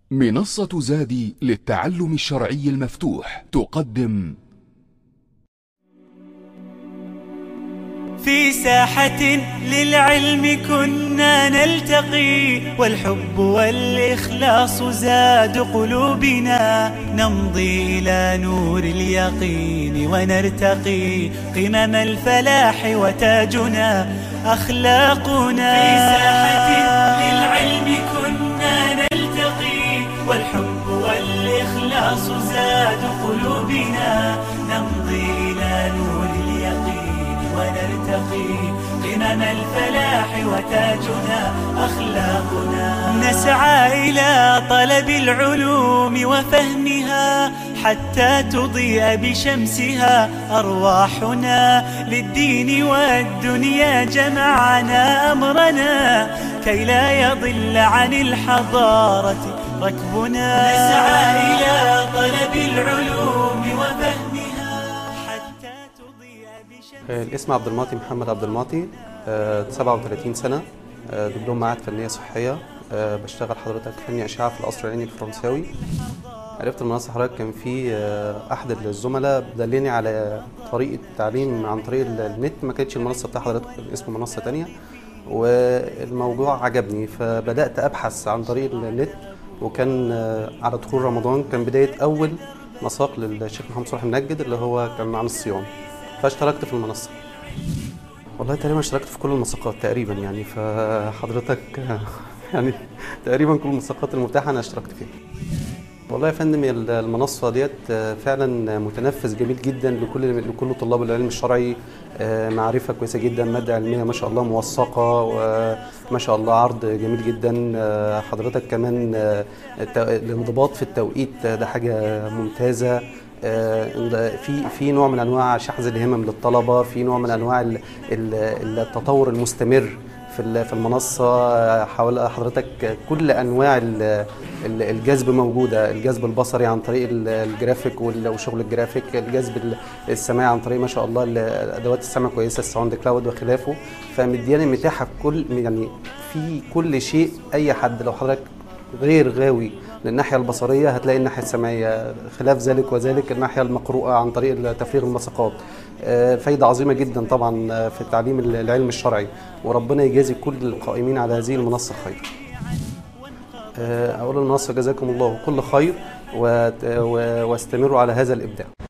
منصة زادي للتعلم الشرعي المفتوح تقدم في ساحة للعلم كنا نلتقي والحب والإخلاص زاد قلوبنا نمضي إلى نور اليقين ونرتقي قمم الفلاح وتاجنا أخلاقنا في ساحة للعلم كنا نلتقي والحب والإخلاص زاد قلوبنا نمضي إلى نور اليقين ونرتقي قمم الفلاح وتاجنا أخلاقنا نسعى إلى طلب العلوم وفهمها حتى تضيء بشمسها أرواحنا للدين والدنيا جمعنا أمرنا كي لا يضل عن الحضارة ركبنا نسعى إلى طلب العلوم وفهمها حتى تضيء بشمسها الاسم عبد المعطي محمد عبد المعطي آه، 37 سنة آه، دبلوم معهد فنية صحية آه، بشتغل حضرتك فني أشعة في القصر العيني الفرنساوي عرفت المنصة حضرتك كان في آه، أحد الزملاء دلني على طريقة التعليم عن طريق ال- النت ما كانتش المنصة بتاع حضرتك كان اسمه منصة تانية والموضوع عجبني فبدأت أبحث عن طريق النت وكان آه، على دخول رمضان كان بداية أول مساق للشيخ محمد صلاح المنجد اللي هو كان عن الصيام فاشتركت في المنصة والله تقريبا اشتركت في كل المساقات تقريبا يعني فحضرتك يعني تقريبا كل المساقات المتاحة أنا اشتركت فيها والله يا فندم المنصة ديت فعلا متنفس جميل جدا لكل لكل طلاب العلم الشرعي معرفة كويسة جدا مادة علمية ما شاء الله موثقة وما شاء الله عرض جميل جدا حضرتك كمان الت- الانضباط في التوقيت ده حاجة ممتازة في في نوع من انواع شحذ الهمم للطلبه في نوع من انواع ال- ال- التطور المستمر في ال- في المنصه حوالي حضرتك كل انواع ال- ال- الجذب موجوده الجذب البصري عن طريق ال- الجرافيك وال- وشغل الجرافيك الجذب ال- السماعي عن طريق ما شاء الله ال- ادوات السمع كويسه الساوند كلاود وخلافه فمدياني متاحه في كل يعني في كل شيء اي حد لو حضرتك غير غاوي للناحية البصرية هتلاقي الناحية السمعية خلاف ذلك وذلك الناحية المقروءة عن طريق تفريغ المساقات آه، فايدة عظيمة جدا طبعا آه، في التعليم العلم الشرعي وربنا يجازي كل القائمين على هذه المنصة خير آه، أقول المنصة جزاكم الله كل خير وت- و- واستمروا على هذا الإبداع